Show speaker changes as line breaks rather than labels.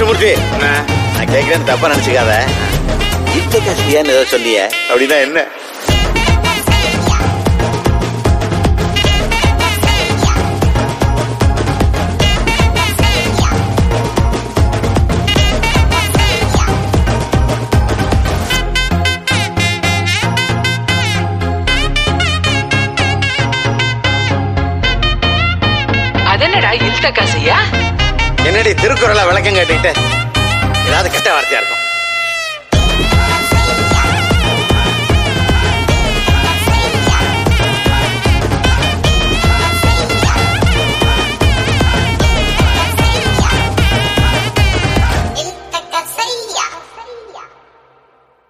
கிருஷ்ணமூர்த்தி நான் கேட்கிறேன்னு தப்பா நினைச்சுக்காத இத்த கஸ்தியான்னு ஏதோ சொல்லிய அப்படின்னா என்ன
அதென்னடா இல்த காசையா
என்னடி திருக்குறளை விளக்கம் கேட்டுக்கிட்டு ஏதாவது கெட்ட வார்த்தையா இருக்கும்